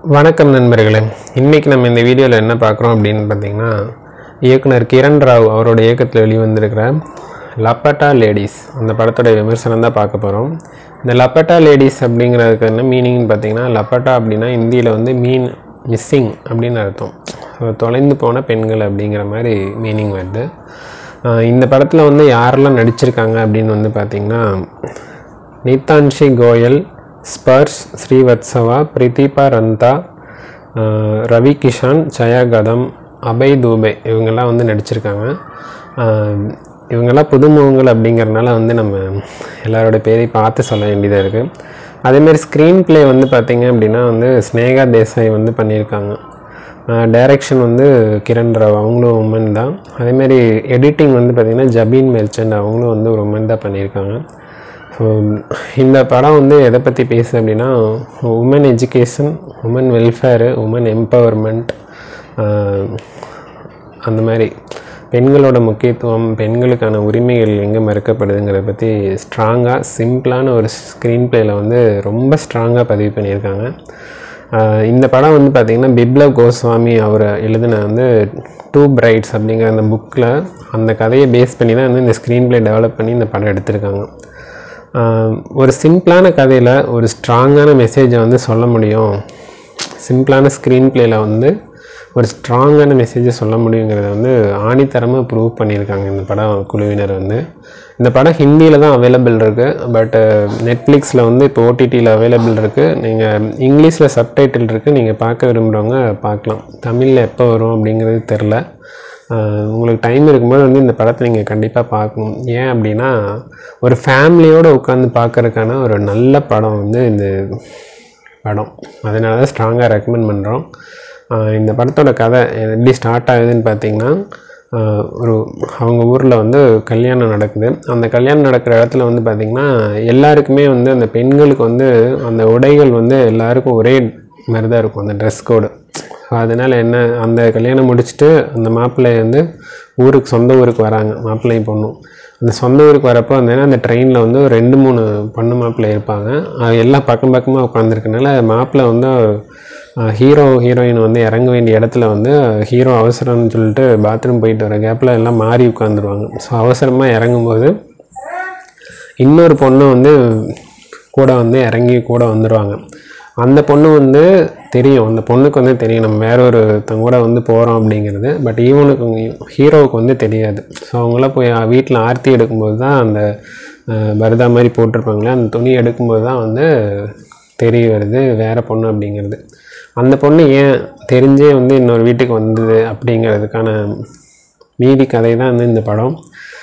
வணக்கம் நண்பர்களே இன்றைக்கி நம்ம இந்த வீடியோவில் என்ன பார்க்குறோம் அப்படின்னு பார்த்தீங்கன்னா இயக்குனர் கிரண் ராவ் அவரோட இயக்கத்தில் வெளிவந்திருக்கிற லப்பட்டா லேடிஸ் அந்த படத்தோட விமர்சனம் தான் பார்க்க போகிறோம் இந்த லப்பட்டா லேடிஸ் அப்படிங்கிறதுக்கு என்ன மீனிங்னு பார்த்தீங்கன்னா லப்பட்டா அப்படின்னா இந்தியில் வந்து மீன் மிஸ்ஸிங் அப்படின்னு அர்த்தம் So, தொலைந்து போன பெண்கள் அப்படிங்கிற மாதிரி மீனிங் வருது ஆஹ் இந்த படத்தில் வந்து யாரெல்லாம் நடிச்சிருக்காங்க அப்படின்னு வந்து பார்த்திங்கன்னா நீத்தான்ஷி கோயல் ஸ்பர்ஸ் ஸ்ரீவத்சவா பிரதீபா ரந்தா ஆஹ் ரவி கிஷான் ஜயா கதம் அபய் தூபே இவங்கெல்லாம் வந்து நடிச்சிருக்காங்க ஆஹ் இவங்கெல்லாம் புதுமுகங்கள் அப்படிங்கிறனால வந்து நம்ம எல்லாரோட பேரையும் பார்த்து சொல்ல வேண்டியதாக இருக்குது அதேமாரி ஸ்க்ரீன் ப்ளே வந்து பார்த்திங்க அப்படின்னா வந்து ஸ்னேகா தேசாய் வந்து பண்ணியிருக்காங்க டைரக்ஷன் வந்து கிரண் ராவ் அவங்களும் உமன் தான் அதேமாரி எடிட்டிங் வந்து பார்த்திங்கன்னா ஜபீன் மெர்ச்சன்ட் அவங்களும் வந்து ஒரு உமன் தான் பண்ணியிருக்காங்க ஸோ இந்த படம் வந்து எதை பற்றி பேசுது அப்படின்னா women education women welfare women empowerment அந்த மாதிரி பெண்களோட முக்கியத்துவம் பெண்களுக்கான உரிமைகள் எங்கே மறுக்கப்படுதுங்கிறத பற்றி ஸ்ட்ராங்காக சிம்பிளான ஒரு ஸ்க்ரீன் ப்ளேயில் வந்து ரொம்ப ஸ்ட்ராங்காக பதிவு பண்ணியிருக்காங்க ஆஹ் இந்த படம் வந்து பார்த்திங்கன்னா பிப்ளவ் கோஸ்வாமி அவர் எழுதின வந்து டூ பிரைட்ஸ் அப்படிங்கிற அந்த புக்கில் அந்த கதையை பேஸ் பண்ணி தான் வந்து இந்த ஸ்க்ரீன் ப்ளே டெவலப் பண்ணி இந்த படம் எடுத்திருக்காங்க ஆஹ் ஒரு சிம்பிளான கதையில் ஒரு ஸ்ட்ராங்கான மெசேஜை வந்து சொல்ல முடியும் சிம்பிளான ஸ்க்ரீன் ப்ளேயில் வந்து ஒரு ஸ்ட்ராங்கான மெசேஜை சொல்ல முடியுங்கிறத வந்து ஆணித்தரமாக ப்ரூவ் பண்ணியிருக்காங்க இந்த படம் குழுவினர் வந்து இந்த படம் ஹிந்தியில் தான் அவைலபிள் இருக்குது பட் நெட்ஃப்ளிக்ஸில் வந்து இப்போ ஓடிடியில் அவைலபிள் இருக்குது நீங்கள் இங்கிலீஷில் சப்டைட்டில் இருக்குது நீங்கள் பார்க்க விரும்புகிறவங்க பார்க்கலாம் தமிழில் எப்போ வரும் அப்படிங்கிறது தெரில ஆஹ் உங்களுக்கு டைம் இருக்கும்போது வந்து இந்த படத்தை நீங்கள் கண்டிப்பாக பார்க்கணும் ஏன் அப்படின்னா ஒரு ஃபேமிலியோடு உட்காந்து பார்க்கறதுக்கான ஒரு நல்ல படம் வந்து இந்த படம் அதனால தான் ஸ்ட்ராங்காக ரெக்கமெண்ட் பண்ணுறோம் இந்த படத்தோட கதை எப்படி ஸ்டார்ட் ஆகுதுன்னு பார்த்தீங்கன்னா ஆஹ் ஒரு அவங்க ஊரில் வந்து கல்யாணம் நடக்குது அந்த கல்யாணம் நடக்கிற இடத்துல வந்து பார்த்திங்கன்னா எல்லாருக்குமே வந்து அந்த பெண்களுக்கு வந்து அந்த உடைகள் வந்து எல்லாருக்கும் ஒரே மாதிரி தான் இருக்கும் அந்த ட்ரெஸ் கோடு அதனால் என்ன அந்த கல்யாணம் முடிச்சுட்டு அந்த மாப்பிள்ளை வந்து ஊருக்கு சொந்த ஊருக்கு வராங்க மாப்பிள்ளையும் பொண்ணும் அந்த சொந்த ஊருக்கு வரப்போ அந்த அந்த ட்ரெயினில் வந்து ஒரு ரெண்டு மூணு பொண்ணு மாப்பிள்ளை இருப்பாங்க அது எல்லாம் பக்கம் பக்கமாக உட்காந்துருக்கனால மாப்பிள்ளை வந்து ஹீரோ ஹீரோயின் வந்து இறங்க வேண்டிய இடத்துல வந்து ஹீரோ அவசரம்னு சொல்லிட்டு பாத்ரூம் போயிட்டு வர கேப்பில் எல்லாம் மாறி உட்காந்துருவாங்க ஸோ அவசரமாக இறங்கும்போது இன்னொரு பொண்ணு வந்து கூட வந்து இறங்கி கூட வந்துடுவாங்க அந்த பொண்ணு வந்து தெரியும் அந்த பொண்ணுக்கு வந்து தெரியும் நம்ம வேற ஒரு கூட வந்து போகிறோம் அப்படிங்கிறது பட் ஈவனுக்கு ஹீரோவுக்கு வந்து தெரியாது ஸோ அவங்களாம் போய் வீட்டில் ஆர்த்தி எடுக்கும்போது தான் அந்த அஹ், பரதா மாதிரி போட்டிருப்பாங்களே அந்த துணி எடுக்கும்போது தான் வந்து தெரிய வருது வேற பொண்ணு அப்படிங்கிறது அந்த பொண்ணு ஏன் தெரிஞ்சே வந்து இன்னொரு வீட்டுக்கு வந்தது அப்படிங்கிறதுக்கான மீதி கதை தான் வந்து இந்த படம்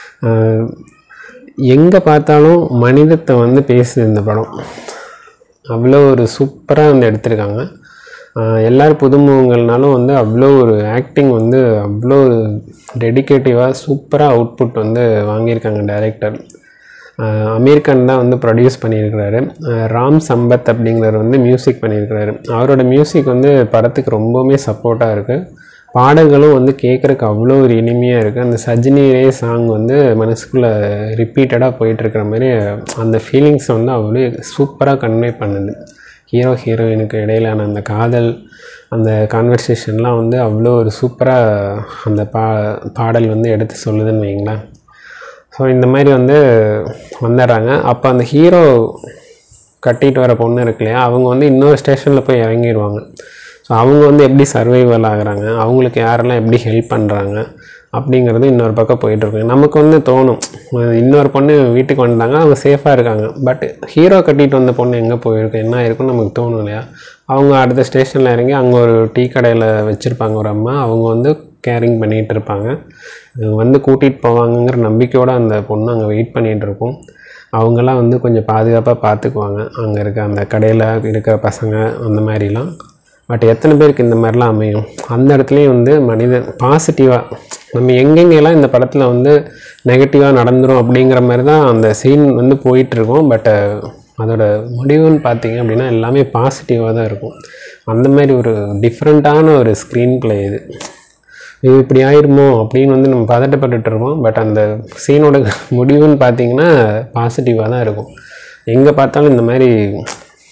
எங்கே பார்த்தாலும் மனிதத்தை வந்து பேசுது இந்த படம் அவ்வளோ ஒரு சூப்பராக வந்து எடுத்திருக்காங்க ஆஹ் எல்லாரும் புதுமுகங்கள்னாலும் வந்து அவ்வளோ ஒரு ஆக்டிங் வந்து அவ்வளோ டெடிகேட்டிவாக சூப்பராக அவுட்புட் வந்து வாங்கியிருக்காங்க டைரக்டர் அமீர் கான் தான் வந்து ப்ரொடியூஸ் பண்ணியிருக்கிறாரு ஆஹ் ராம் சம்பத் அப்படிங்கிறவர் வந்து மியூசிக் பண்ணியிருக்கிறாரு அவரோட மியூசிக் வந்து படத்துக்கு ரொம்பவுமே சப்போர்ட்டாக இருக்குது பாடல்களும் வந்து கேட்குறக்கு அவ்வளோ ஒரு இனிமையாக இருக்குது அந்த சஜினி ரே சாங் வந்து மனசுக்குள்ளே ரிப்பீட்டடாக போயிட்டுருக்கிற மாதிரி அந்த ஃபீலிங்ஸ் வந்து அவ்வளோ சூப்பராக கன்வே பண்ணுது ஹீரோ ஹீரோயினுக்கு இடையிலான அந்த காதல் அந்த கான்வர்சேஷன்லாம் வந்து அவ்வளோ ஒரு சூப்பராக அந்த பா பாடல் வந்து எடுத்து சொல்லுதுன்னு வைங்களேன் ஸோ இந்த மாதிரி வந்து வந்துடுறாங்க அப்போ அந்த ஹீரோ கட்டிட்டு வர பொண்ணு இருக்கு இல்லையா அவங்க வந்து இன்னொரு ஸ்டேஷனில் போய் இறங்கிடுவாங்க ஸோ அவங்க வந்து எப்படி சர்வைவல் ஆகுறாங்க அவங்களுக்கு யாரெல்லாம் எப்படி ஹெல்ப் பண்ணுறாங்க அப்படிங்கிறது இன்னொரு பக்கம் போயிட்டுருக்கு நமக்கு வந்து தோணும் அஹ் இன்னொரு பொண்ணு வீட்டுக்கு வந்துட்டாங்க அவங்க சேஃபாக இருக்காங்க பட் ஹீரோ கட்டிட்டு வந்த பொண்ணு எங்கே போயிருக்கு என்ன இருக்குன்னு நமக்கு தோணும் இல்லையா அவங்க அடுத்த ஸ்டேஷனில் இறங்கி அங்கே ஒரு டீ கடையில் வச்சுருப்பாங்க ஒரு அம்மா அவங்க வந்து கேரிங் பண்ணிகிட்டு இருப்பாங்க இவங்க வந்து கூட்டிகிட்டு போவாங்கங்கிற நம்பிக்கையோடு அந்த பொண்ணு அங்கே வெயிட் பண்ணிகிட்டு இருக்கும் அவங்கெல்லாம் வந்து கொஞ்சம் பாதுகாப்பாக பார்த்துக்குவாங்க அங்கே இருக்க அந்த கடையில் இருக்கிற பசங்க அந்த மாதிரிலாம் பட் எத்தனை பேருக்கு இந்த மாதிரிலாம் அமையும் அந்த இடத்துலையும் வந்து மனிதன் பாசிட்டிவாக நம்ம எங்கெங்கெல்லாம் இந்த படத்தில் வந்து நெகட்டிவாக நடந்துரும் அப்படிங்கிற மாதிரி தான் அந்த சீன் வந்து போயிட்டுருக்கோம் பட் அதோட முடிவுன்னு பார்த்தீங்க அப்படின்னா எல்லாமே பாசிட்டிவாக தான் இருக்கும் அந்த மாதிரி ஒரு டிஃப்ரெண்ட்டான ஒரு ஸ்க்ரீன் ப்ளே இது இது இப்படி ஆயிருமோ அப்படின்னு வந்து நம்ம பதட்டப்பட்டுட்டு இருப்போம் பட் அந்த சீனோட முடிவுன்னு பார்த்தீங்கன்னா பாசிட்டிவாக தான் இருக்கும் எங்கே பார்த்தாலும் இந்த மாதிரி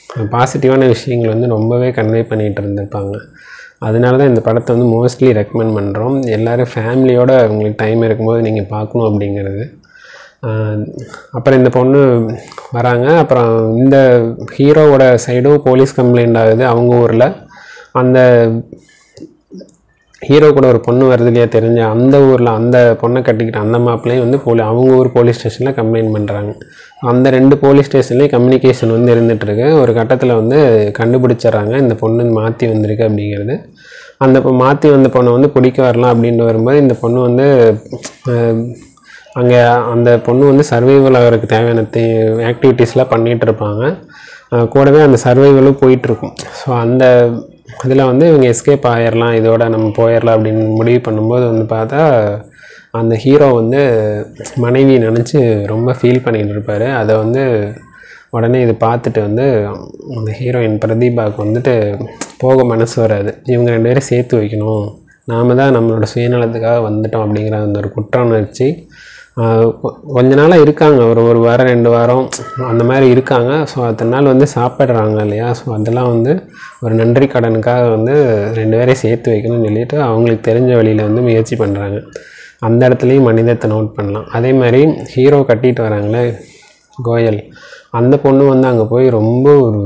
பாசிட்டிவான விஷயங்கள் வந்து ரொம்பவே கன்வே பண்ணிகிட்டு இருந்திருப்பாங்க அதனால தான் இந்த படத்தை வந்து மோஸ்ட்லி ரெக்கமெண்ட் பண்ணுறோம் எல்லோரும் ஃபேமிலியோட உங்களுக்கு டைம் இருக்கும்போது நீங்கள் பார்க்கணும் அப்படிங்கிறது ஆஹ் அப்புறம் இந்த பொண்ணு வராங்க அப்புறம் இந்த ஹீரோவோட சைடும் போலீஸ் கம்ப்ளைண்ட் ஆகுது அவங்க ஊரில் அந்த ஹீரோ கூட ஒரு பொண்ணு வருது இல்லையா தெரிஞ்ச அந்த ஊரில் அந்த பொண்ணை கட்டிக்கிட்ட அந்த மாப்பிள்ளையும் வந்து போலி அவங்க ஊர் போலீஸ் ஸ்டேஷனில் கம்ப்ளைண்ட் பண்ணுறாங்க அந்த ரெண்டு போலீஸ் ஸ்டேஷன்லேயும் கம்யூனிகேஷன் வந்து இருந்துகிட்ருக்கு ஒரு கட்டத்தில் வந்து கண்டுபிடிச்சிட்றாங்க இந்த பொண்ணு மாற்றி வந்திருக்கு அப்படிங்கிறது அந்த மாற்றி வந்த பொண்ணை வந்து பிடிக்க வரலாம் அப்படின்னு வரும்போது இந்த பொண்ணு வந்து அங்கே அந்த பொண்ணு வந்து சர்வைவல் ஆகிறதுக்கு தேவையான ஆக்டிவிட்டீஸ்லாம் பண்ணிகிட்டு இருப்பாங்க அஹ் கூடவே அந்த சர்வைவலும் போயிட்டுருக்கும் ஸோ அந்த இதில் வந்து இவங்க எஸ்கேப் ஆயிடலாம் இதோட நம்ம போயிடலாம் அப்படின்னு முடிவு பண்ணும்போது வந்து பார்த்தா அந்த ஹீரோ வந்து மனைவி நினச்சி ரொம்ப ஃபீல் பண்ணிகிட்டு இருப்பார் அதை வந்து உடனே இது பார்த்துட்டு வந்து அந்த ஹீரோயின் பிரதீபாவுக்கு வந்துட்டு போக மனசு வராது இவங்க ரெண்டு பேரும் சேர்த்து வைக்கணும் நாம தான் நம்மளோட சுயநலத்துக்காக வந்துட்டோம் அப்படிங்கிற அந்த ஒரு குற்ற உணர்ச்சி ஆஹ் கொ- கொஞ்ச நாளாக இருக்காங்க ஒரு ஒரு வாரம் ரெண்டு வாரம் அந்த மாதிரி இருக்காங்க ஸோ அத்தனை நாள் வந்து சாப்பிட்றாங்க இல்லையா ஸோ அதெல்லாம் வந்து ஒரு நன்றி கடனுக்காக வந்து ரெண்டு பேரையும் சேர்த்து வைக்கணும்னு சொல்லிட்டு அவங்களுக்கு தெரிஞ்ச வழியில் வந்து முயற்சி பண்ணுறாங்க அந்த இடத்துலையும் மனிதத்தை நோட் பண்ணலாம் அதே மாதிரி ஹீரோ கட்டிட்டு வராங்களே கோயல் அந்த பொண்ணு வந்து அங்கே போய் ரொம்ப ஒரு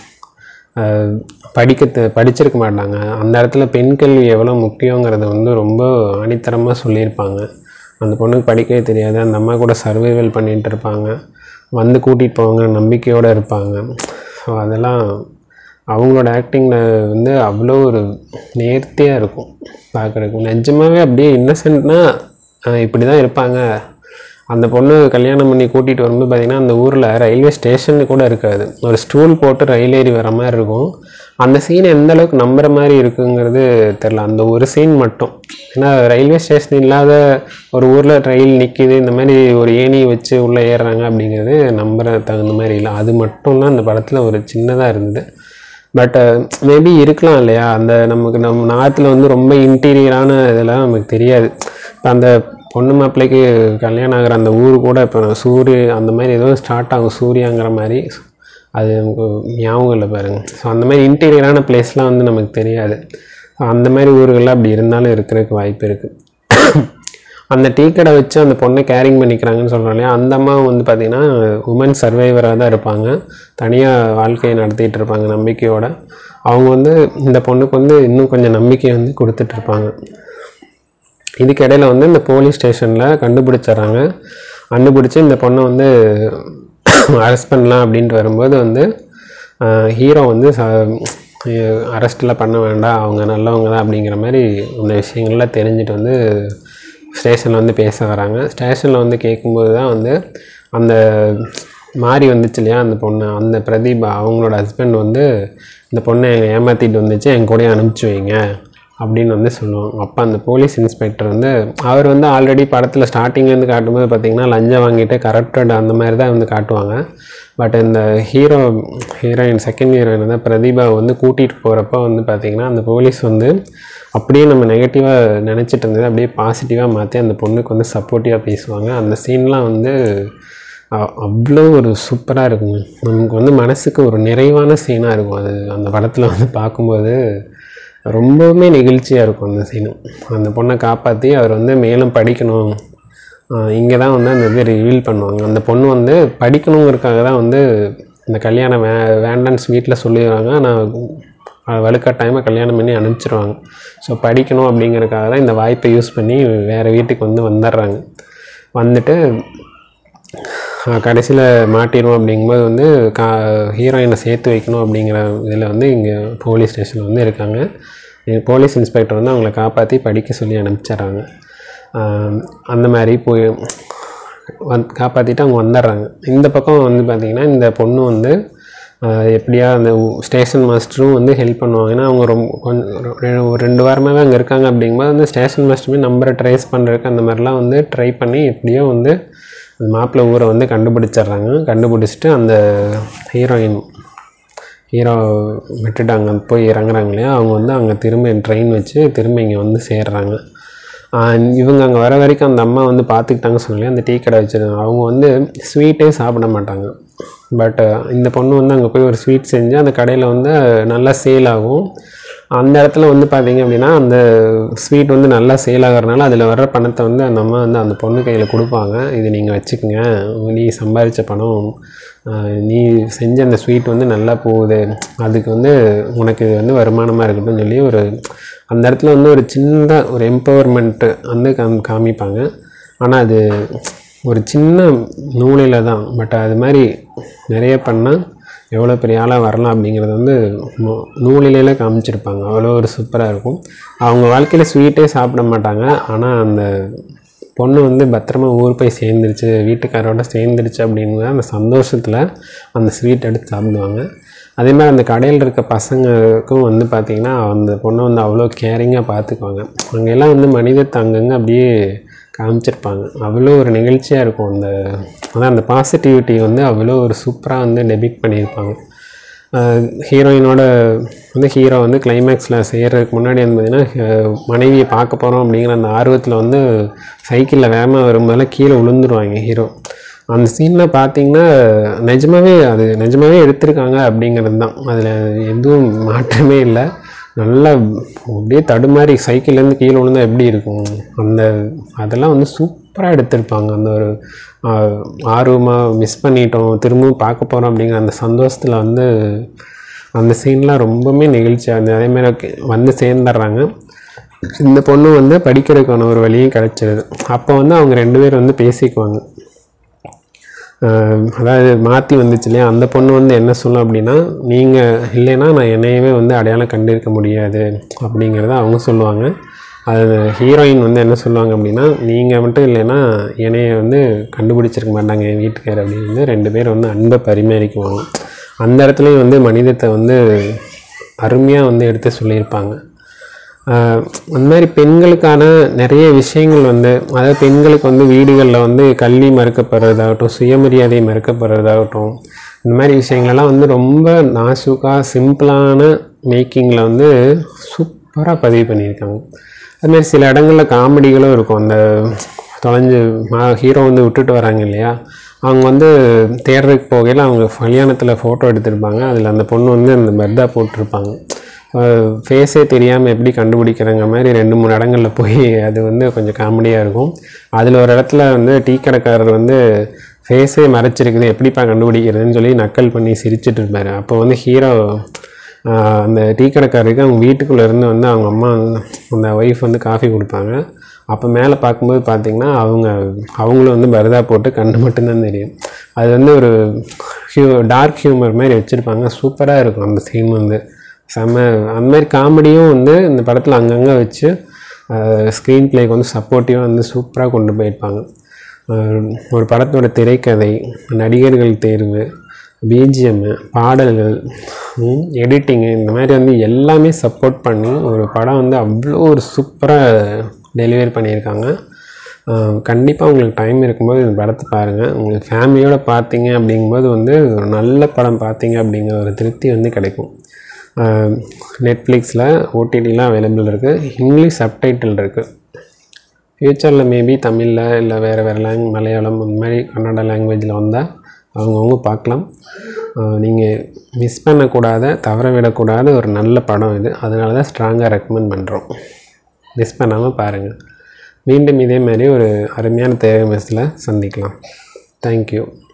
ஆஹ் படிக்க தெ- படிச்சிருக்க மாட்டாங்க அந்த இடத்துல பெண் கல்வி எவ்வளோ முக்கியங்கிறத வந்து ரொம்ப ஆணித்தரமாக சொல்லியிருப்பாங்க அந்த பொண்ணுக்கு படிக்கவே தெரியாது அந்த அம்மா கூட சர்வைவல் பண்ணிகிட்டு இருப்பாங்க வந்து கூட்டிகிட்டு போவாங்க நம்பிக்கையோடு இருப்பாங்க ஸோ அதெல்லாம் அவங்களோட ஆக்டிங்கில் வந்து அவ்வளோ ஒரு நேர்த்தியாக இருக்கும் பார்க்குறதுக்கு நிஜமாவே அப்படியே இன்னசென்ட்னா இப்படி தான் இருப்பாங்க அந்த பொண்ணு கல்யாணம் பண்ணி கூட்டிகிட்டு வரும்போது பார்த்திங்கன்னா அந்த ஊரில் ரயில்வே ஸ்டேஷன் கூட இருக்காது ஒரு ஸ்டூல் போட்டு ரயில் ஏறி வர மாதிரி இருக்கும் அந்த சீன் எந்த அளவுக்கு நம்புற மாதிரி இருக்குங்கிறது தெரில அந்த ஒரு சீன் மட்டும் ஏன்னா ரயில்வே ஸ்டேஷன் இல்லாத ஒரு ஊரில் ரயில் நிற்கிது இந்த மாதிரி ஒரு ஏணி வச்சு உள்ளே ஏறுறாங்க அப்படிங்கிறது நம்புற தகுந்த மாதிரி இல்லை அது மட்டும்தான் அந்த படத்தில் ஒரு சின்னதாக இருந்தது பட் மேபி இருக்கலாம் இல்லையா அந்த நமக்கு நம்ம நாட்டில் வந்து ரொம்ப இன்டீரியரான இதெல்லாம் நமக்கு தெரியாது இப்போ அந்த பொண்ணு மாப்பிள்ளைக்கு கல்யாணம் ஆகிற அந்த ஊர் கூட இப்போ சூரிய அந்த மாதிரி ஏதோ ஸ்டார்ட் ஆகும் சூர்யாங்கிற மாதிரி அது நமக்கு ஞாபகம் இல்லை பாருங்க ஸோ அந்த மாதிரி இன்டீரியரான பிளேஸ்லாம் வந்து நமக்கு தெரியாது அந்த மாதிரி ஊர்கள்லாம் அப்படி இருந்தாலும் இருக்கிறதுக்கு வாய்ப்பு இருக்குது அந்த டீ கடை வச்சு அந்த பொண்ணை கேரிங் பண்ணிக்கிறாங்கன்னு சொல்கிறோம் இல்லையா அந்த அம்மா வந்து பார்த்திங்கன்னா உமன் சர்வைவராக தான் இருப்பாங்க தனியாக வாழ்க்கையை நடத்திட்டு இருப்பாங்க நம்பிக்கையோட அவங்க வந்து இந்த பொண்ணுக்கு வந்து இன்னும் கொஞ்சம் நம்பிக்கை வந்து கொடுத்துட்ருப்பாங்க இதுக்கு இடையில வந்து இந்த போலீஸ் ஸ்டேஷனில் கண்டுபிடிச்சிட்றாங்க கண்டுபிடிச்சி இந்த பொண்ணை வந்து அரெஸ்ட் பண்ணலாம் அப்படின்ட்டு வரும்போது வந்து ஹீரோ வந்து அரெஸ்ட்லாம் பண்ண வேண்டாம் அவங்க நல்லவங்க தான் அப்படிங்கிற மாதிரி இந்த விஷயங்கள்லாம் தெரிஞ்சுட்டு வந்து ஸ்டேஷனில் வந்து பேச வராங்க ஸ்டேஷனில் வந்து கேட்கும்போது தான் வந்து அந்த மாறி வந்துச்சு இல்லையா அந்த பொண்ணு அந்த பிரதீபா அவங்களோட ஹஸ்பண்ட் வந்து இந்த பொண்ணை ஏமாற்றிட்டு வந்துச்சு என் கூடயே அனுப்பிச்சி வைங்க அப்படின்னு வந்து சொல்லுவாங்க அப்போ அந்த போலீஸ் இன்ஸ்பெக்டர் வந்து அவர் வந்து ஆல்ரெடி படத்தில் ஸ்டார்டிங்லேருந்து காட்டும்போது பார்த்தீங்கன்னா லஞ்சம் வாங்கிட்டு கரப்டட் அந்த மாதிரி தான் வந்து காட்டுவாங்க பட் இந்த ஹீரோ ஹீரோயின் செகண்ட் ஹீரோயின் வந்து பிரதீபா வந்து கூட்டிகிட்டு போகிறப்ப வந்து பார்த்திங்கன்னா அந்த போலீஸ் வந்து அப்படியே நம்ம நெகட்டிவாக நினச்சிட்டு இருந்தது அப்படியே பாசிட்டிவாக மாற்றி அந்த பொண்ணுக்கு வந்து சப்போர்ட்டிவாக பேசுவாங்க அந்த சீன்லாம் வந்து அ- அவ்வளோ ஒரு சூப்பராக இருக்குங்க நமக்கு வந்து மனசுக்கு ஒரு நிறைவான சீனாக இருக்கும் அது அந்த படத்தில் வந்து பார்க்கும்போது ரொம்பவுமே நெகிழ்ச்சியாக இருக்கும் அந்த சீனு அந்த பொண்ணை காப்பாற்றி அவர் வந்து மேலும் படிக்கணும் இங்கே தான் வந்து அந்த இது ரிவீல் பண்ணுவாங்க அந்த பொண்ணு வந்து படிக்கணுங்கிறதுக்காக தான் வந்து இந்த கல்யாணம் வே வேண்டான்னு வீட்டில் சொல்லிடுறாங்க ஆனால் வலுக்கட்டாயமாக கல்யாணம் பண்ணி அனுப்பிச்சிருவாங்க ஸோ படிக்கணும் அப்படிங்கிறதுக்காக தான் இந்த வாய்ப்பை யூஸ் பண்ணி வேறு வீட்டுக்கு வந்து வந்துடுறாங்க வந்துட்டு கடைசியில் மாட்டிடுவோம் அப்படிங்கும்போது வந்து கா ஹீரோயினை சேர்த்து வைக்கணும் அப்படிங்கிற இதில் வந்து இங்கே போலீஸ் ஸ்டேஷன் வந்து இருக்காங்க இங்க போலீஸ் இன்ஸ்பெக்டர் வந்து அவங்கள காப்பாற்றி படிக்க சொல்லி அனுப்பிச்சிட்றாங்க ஆஹ் அந்த மாதிரி போய் வந் காப்பாற்றிட்டு அவங்க வந்துடுறாங்க இந்த பக்கம் வந்து பார்த்திங்கன்னா இந்த பொண்ணு வந்து ஆஹ் எப்படியா அந்த ஸ்டேஷன் மாஸ்டரும் வந்து ஹெல்ப் பண்ணுவாங்க ஏன்னா அவங்க ரொம்ப கொஞ்சம் ஒரு ரெண்டு வாரமாகவே அங்கே இருக்காங்க அப்படிங்கும்போது வந்து ஸ்டேஷன் மாஸ்டருமே நம்பரை ட்ரேஸ் பண்ணுறதுக்கு அந்த மாதிரிலாம் வந்து ட்ரை பண்ணி எப்படியோ வந்து அந்த மாப்பிள்ளை ஊரை வந்து கண்டுபிடிச்சிட்றாங்க கண்டுபிடிச்சிட்டு அந்த ஹீரோயின் ஹீரோ விட்டுட்டு அங்கே போய் இறங்குறாங்க இல்லையா அவங்க வந்து அங்கே திரும்ப ட்ரெயின் வச்சு திரும்ப இங்கே வந்து சேர்றாங்க ஆஹ் இவங்க அங்கே வர வரைக்கும் அந்த அம்மா வந்து பார்த்துக்கிட்டாங்க சொல்லி அந்த டீ கடை வச்சுருந்தாங்க அவங்க வந்து ஸ்வீட்டே சாப்பிட மாட்டாங்க பட் இந்த பொண்ணு வந்து அங்கே போய் ஒரு ஸ்வீட் செஞ்சு அந்த கடையில் வந்து நல்லா சேல் ஆகும் அந்த இடத்துல வந்து பார்த்தீங்க அப்படின்னா அந்த ஸ்வீட் வந்து நல்லா சேல் ஆகிறனால அதில் வர்ற பணத்தை வந்து அந்த அம்மா வந்து அந்த பொண்ணு கையில் கொடுப்பாங்க இது நீங்கள் வச்சுக்கோங்க நீ சம்பாதிச்ச பணம் ஆஹ் நீ செஞ்ச அந்த ஸ்வீட் வந்து நல்லா போகுது அதுக்கு வந்து உனக்கு இது வந்து வருமானமாக இருக்கட்டும்னு சொல்லி ஒரு அந்த இடத்துல வந்து ஒரு சின்ன ஒரு எம்பவர்மெண்ட்டு வந்து காம் காமிப்பாங்க ஆனால் அது ஒரு சின்ன நூலில் தான் பட் அது மாதிரி நிறைய பண்ணால் எவ்வளோ பெரிய ஆளாக வரலாம் அப்படிங்கிறது வந்து நூ- நூலிலேயே காமிச்சிருப்பாங்க அவ்வளோ ஒரு சூப்பராக இருக்கும் அவங்க வாழ்க்கையில் ஸ்வீட்டே சாப்பிட மாட்டாங்க ஆனால் அந்த பொண்ணு வந்து பத்திரமா ஊர் போய் சேர்ந்துருச்சு வீட்டுக்காரோட சேர்ந்துருச்சு அப்படிங்கிற அந்த சந்தோஷத்தில் அந்த ஸ்வீட் எடுத்து சாப்பிடுவாங்க அதே மாதிரி அந்த கடையில் இருக்க பசங்களுக்கும் வந்து பார்த்திங்கன்னா அந்த பொண்ணை வந்து அவ்வளோ கேரிங்காக பார்த்துக்குவாங்க அங்கெல்லாம் வந்து மனிதத்தை அங்கங்கே அப்படியே காமிச்சிருப்பாங்க அவ்வளோ ஒரு நிகழ்ச்சியாக இருக்கும் அந்த அதான் அந்த பாசிட்டிவிட்டி வந்து அவ்வளோ ஒரு சூப்பராக வந்து டெபிக் பண்ணியிருப்பாங்க ஹீரோயினோட வந்து ஹீரோ வந்து கிளைமேக்ஸில் செய்கிறதுக்கு முன்னாடி வந்து பார்த்திங்கன்னா அஹ், மனைவியை பார்க்க போகிறோம் அப்படிங்கிற அந்த ஆர்வத்தில் வந்து சைக்கிளில் வேகமாக வரும்போதெல்லாம் கீழே விழுந்துருவாங்க ஹீரோ அந்த சீனில் பார்த்தீங்கன்னா நிஜமாவே அது நிஜமாவே எடுத்திருக்காங்க அப்படிங்கிறது தான் அதில் எதுவும் மாற்றமே இல்லை நல்லா அப்படியே தடுமாறி சைக்கிள்லேருந்து கீழே விழுந்தா எப்படி இருக்கும் அந்த அதெல்லாம் வந்து சூப்பராக எடுத்திருப்பாங்க அந்த ஒரு ஆர்வமாக மிஸ் பண்ணிட்டோம் திரும்பவும் பார்க்க போகிறோம் அப்படிங்கிற அந்த சந்தோஷத்தில் வந்து அந்த சீன்லாம் ரொம்பவுமே நெகிழ்ச்சியாக இருந்தது அதே மாதிரி okay, வந்து சேர்ந்துடுறாங்க இந்த பொண்ணு வந்து படிக்கிறதுக்கான ஒரு வழியும் கிடச்சிருது அப்போ வந்து அவங்க ரெண்டு பேரும் வந்து பேசிக்குவாங்க ஆஹ் அதாவது மாற்றி வந்துச்சு இல்லையா அந்த பொண்ணு வந்து என்ன சொல்லும் அப்படின்னா நீங்கள் இல்லைன்னா நான் என்னையவே வந்து அடையாளம் கண்டிருக்க முடியாது அப்படிங்கிறத அவங்க சொல்லுவாங்க அது ஹீரோயின் வந்து என்ன சொல்லுவாங்க அப்படின்னா நீங்கள் மட்டும் இல்லைன்னா என்னைய வந்து கண்டுபிடிச்சிருக்க மாட்டாங்க என் வீட்டுக்கார் அப்படின்னு வந்து ரெண்டு பேரும் வந்து அன்பை பரிமாறிக்குவாங்க அந்த இடத்துலையும் வந்து மனிதத்தை வந்து அருமையாக வந்து எடுத்து சொல்லியிருப்பாங்க ஆஹ் அந்த மாதிரி பெண்களுக்கான நிறைய விஷயங்கள் வந்து அதாவது பெண்களுக்கு வந்து வீடுகளில் வந்து கல்வி மறுக்கப்படுறதாகட்டும் சுயமரியாதை மறுக்கப்படுறதாகட்டும் இந்த மாதிரி விஷயங்களெல்லாம் வந்து ரொம்ப நாசுக்காக சிம்பிளான மேக்கிங்கில் வந்து சூப்பராக பதிவு பண்ணியிருக்காங்க அது மாதிரி சில இடங்களில் காமெடிகளும் இருக்கும் அந்த தொலைஞ்சு ஹீரோ வந்து விட்டுட்டு வராங்க இல்லையா அவங்க வந்து தேடுறதுக்கு போகையில் அவங்க கல்யாணத்தில் ஃபோட்டோ எடுத்திருப்பாங்க அதில் அந்த பொண்ணு வந்து அந்த பர்தா போட்டிருப்பாங்க ஃபேஸே தெரியாமல் எப்படி கண்டுபிடிக்கிறங்க மாதிரி ரெண்டு மூணு இடங்களில் போய் அது வந்து கொஞ்சம் காமெடியாக இருக்கும் அதில் ஒரு இடத்துல வந்து டீ கடைக்காரர் வந்து ஃபேஸே மறைச்சிருக்குது எப்படிப்பா கண்டுபிடிக்கிறதுன்னு சொல்லி நக்கல் பண்ணி சிரிச்சிட்டு இருப்பாரு அப்போ வந்து ஹீரோ அந்த டீ கடைக்காரருக்கு அவங்க வீட்டுக்குள்ளே இருந்து வந்து அவங்க அம்மா வந்து அந்த ஒய்ஃப் வந்து காஃபி கொடுப்பாங்க அப்போ மேலே பார்க்கும்போது பார்த்தீங்கன்னா அவங்க அவங்களும் வந்து பரதா போட்டு கண்ணு மட்டும்தான் தெரியும் அது வந்து ஒரு ஹியூ டார்க் ஹியூமர் மாதிரி வச்சுருப்பாங்க சூப்பராக இருக்கும் அந்த சீன் வந்து செம்ம அந்த மாதிரி காமெடியும் வந்து இந்த படத்தில் அங்கங்கே வச்சு ஸ்க்ரீன் பிளேக்கு வந்து சப்போர்ட்டிவாக வந்து சூப்பராக கொண்டு போயிருப்பாங்க அஹ் ஒரு படத்தோட திரைக்கதை நடிகர்கள் தேர்வு பிஜிஎம்மு பாடல்கள் எடிட்டிங்கு இந்த மாதிரி வந்து எல்லாமே சப்போர்ட் பண்ணி ஒரு படம் வந்து அவ்வளோ ஒரு சூப்பராக டெலிவரி பண்ணியிருக்காங்க கண்டிப்பாக உங்களுக்கு டைம் இருக்கும்போது இந்த படத்தை பாருங்கள் உங்களுக்கு ஃபேமிலியோடு பார்த்தீங்க அப்படிங்கும்போது வந்து ஒரு நல்ல படம் பார்த்தீங்க அப்படிங்கிற ஒரு திருப்தி வந்து கிடைக்கும் நெட்ஃப்ளிக்ஸில் ஓடிடிலாம் அவைலபிள் இருக்குது இங்கிலீஷ் சப்டைட்டில் இருக்குது ஃப்யூச்சரில் மேபி தமிழில் இல்லை வேறு வேறு லேங் மலையாளம் இந்த மாதிரி கன்னடா லாங்குவேஜில் வந்தால் அவங்கவுங்க பார்க்கலாம் நீங்கள் மிஸ் பண்ணக்கூடாத தவற விடக்கூடாத ஒரு நல்ல படம் இது அதனால தான் ஸ்ட்ராங்காக ரெக்கமெண்ட் பண்ணுறோம் மிஸ் பண்ணாமல் பாருங்கள் மீண்டும் இதே மாதிரி ஒரு அருமையான தேவை மெஸ்ஸில் சந்திக்கலாம் தேங்க்யூ